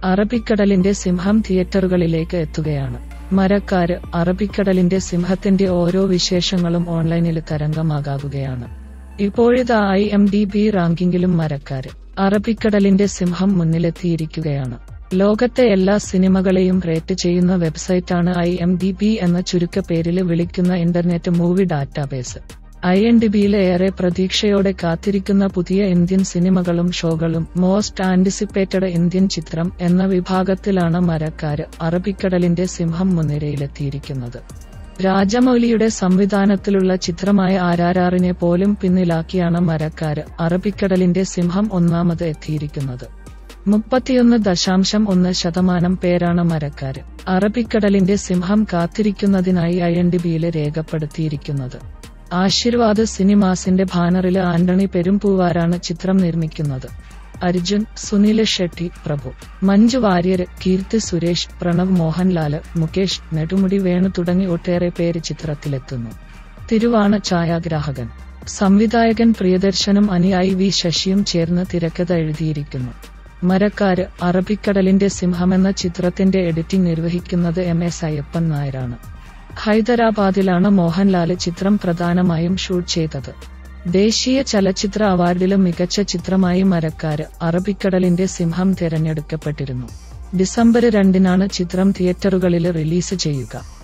അറബിക്കടലിന്റെ സിംഹം തിയേറ്ററുകളിലേക്ക് എത്തുകയാണ് മരക്കാര് അറബിക്കടലിന്റെ സിംഹത്തിന്റെ ഓരോ വിശേഷങ്ങളും ഓൺലൈനിൽ തരംഗമാകാകുകയാണ് ഇപ്പോഴിതാ ഐ എം ഡി ബി റാങ്കിങ്ങിലും മരക്കാര് അറബിക്കടലിന്റെ സിംഹം മുന്നിലെത്തിയിരിക്കുകയാണ് ലോകത്തെ എല്ലാ സിനിമകളെയും റേറ്റ് ചെയ്യുന്ന വെബ്സൈറ്റാണ് ഐ എം ഡി ബി എന്ന ചുരുക്കപ്പേരില് വിളിക്കുന്ന internet movie database I N D ബിയിലെ ഏറെ പ്രതീക്ഷയോടെ കാത്തിരിക്കുന്ന പുതിയ ഇന്ത്യൻ സിനിമകളും ഷോകളും മോസ്റ്റ് ആന്റിസിപ്പേറ്റഡ് ഇന്ത്യൻ ചിത്രം എന്ന വിഭാഗത്തിലാണ് മരക്കാര് അറബിക്കടലിന്റെ സിംഹം മുൻനിരയിലെത്തിയിരിക്കുന്നത് രാജമൗലിയുടെ സംവിധാനത്തിലുള്ള ചിത്രമായ ആരാരാറിനെ പോലും പിന്നിലാക്കിയാണ് മരക്കാര് അറബിക്കടലിന്റെ സിംഹം ഒന്നാമത് എത്തിയിരിക്കുന്നത് മുപ്പത്തിയൊന്ന് ദശാംശം ഒന്ന് ശതമാനം പേരാണ് മരക്കാര് അറബിക്കടലിന്റെ സിംഹം കാത്തിരിക്കുന്നതിനായി ഐ എൻ ഡി ബിയില് രേഖപ്പെടുത്തിയിരിക്കുന്നത് ആശീർവാദ് സിനിമാസിന്റെ ബാനറില് ആന്റണി പെരുമ്പൂവാരാണ് ചിത്രം നിർമ്മിക്കുന്നത് അർജുൻ സുനിൽ ഷെട്ടി പ്രഭു മഞ്ജു വാര്യര് കീർത്തി സുരേഷ് പ്രണവ് മോഹൻലാല് മുകേഷ് നെടുമുടി വേണു തുടങ്ങി ഒട്ടേറെ പേര് ചിത്രത്തിലെത്തുന്നു തിരുവാണ് ഛായാഗ്രാഹകൻ സംവിധായകൻ പ്രിയദർശനും അനുയായി വി ശശിയും ചേർന്ന് തിരക്കഥ എഴുതിയിരിക്കുന്നു മരക്കാര് അറബിക്കടലിന്റെ സിംഹമെന്ന ചിത്രത്തിന്റെ എഡിറ്റിംഗ് നിർവഹിക്കുന്നത് എം എസ് അയ്യപ്പൻ നായരാണ് ഹൈദരാബാദിലാണ് മോഹൻലാല് ചിത്രം പ്രധാനമായും ഷൂട്ട് ചെയ്തത് ദേശീയ ചലച്ചിത്ര അവാർഡിലെ മികച്ച ചിത്രമായി മരക്കാര് അറബിക്കടലിന്റെ സിംഹം തിരഞ്ഞെടുക്കപ്പെട്ടിരുന്നു ഡിസംബർ രണ്ടിനാണ് ചിത്രം തിയേറ്ററുകളിൽ റിലീസ് ചെയ്യുക